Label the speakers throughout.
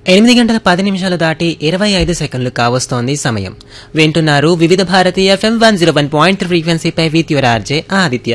Speaker 1: ఎనిమిది గంటల పది నిమిషాలు దాటి ఇరవై ఐదు సెకండ్లు కావస్తోంది సమయం వింటున్నారు Vividh Bharati FM one zero one point ఫ్రీక్వెన్సీపై విత్ యువర్ ఆర్జే ఆదిత్య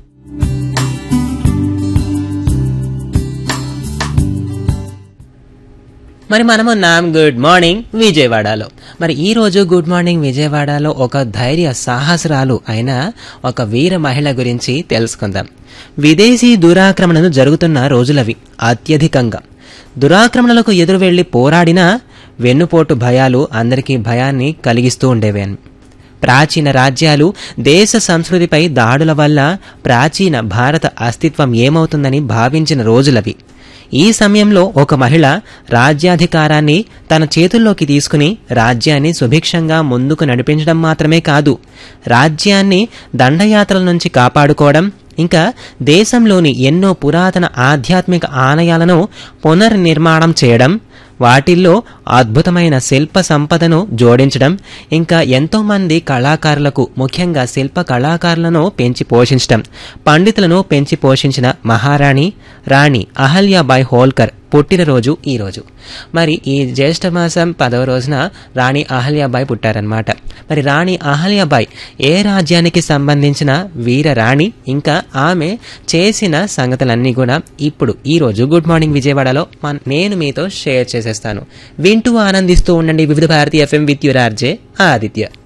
Speaker 1: మరి మనమున్నాం గుడ్ మార్నింగ్ విజయవాడలో మరి ఈ రోజు గుడ్ మార్నింగ్ విజయవాడలో ఒక ధైర్య సాహసరాలు అయిన ఒక వీర మహిళ గురించి తెలుసుకుందాం విదేశీ దురాక్రమణలు జరుగుతున్న రోజులవి అత్యధికంగా దురాక్రమణలకు ఎదురు వెళ్లి పోరాడినా వెన్నుపోటు భయాలు అందరికీ భయాన్ని కలిగిస్తూ ఉండేవి ప్రాచీన రాజ్యాలు దేశ సంస్కృతిపై దాడుల వల్ల ప్రాచీన భారత అస్తిత్వం ఏమవుతుందని భావించిన రోజులవి ఈ సమయంలో ఒక మహిళ రాజ్యాధికారాన్ని తన చేతుల్లోకి తీసుకుని రాజ్యాన్ని సుభిక్షంగా ముందుకు నడిపించడం మాత్రమే కాదు రాజ్యాన్ని దండయాత్రల నుంచి కాపాడుకోవడం ఇంకా దేశంలోని ఎన్నో పురాతన ఆధ్యాత్మిక ఆలయాలను పునర్నిర్మాణం చేయడం వాటిల్లో అద్భుతమైన శిల్ప సంపదను జోడించడం ఇంకా ఎంతో మంది కళాకారులకు ముఖ్యంగా శిల్ప కళాకారులను పెంచి పోషించడం పండితులను పెంచి పోషించిన మహారాణి రాణి అహల్యాబాయ్ హోల్కర్ పుట్టినరోజు ఈ రోజు మరి ఈ జ్యేష్ఠ మాసం పదవ రోజున రాణి అహల్యాబాయ్ పుట్టారనమాట మరి రాణి అహల్యాబాయ్ ఏ రాజ్యానికి సంబంధించిన వీర రాణి ఇంకా ఆమె చేసిన సంగతులన్నీ కూడా ఇప్పుడు ఈ రోజు గుడ్ మార్నింగ్ విజయవాడలో మన- నేను మీతో షేర్ చేసేస్తాను వింటూ ఆనందిస్తూ ఉండండి Vividh Bharati FM with your RJ Aditya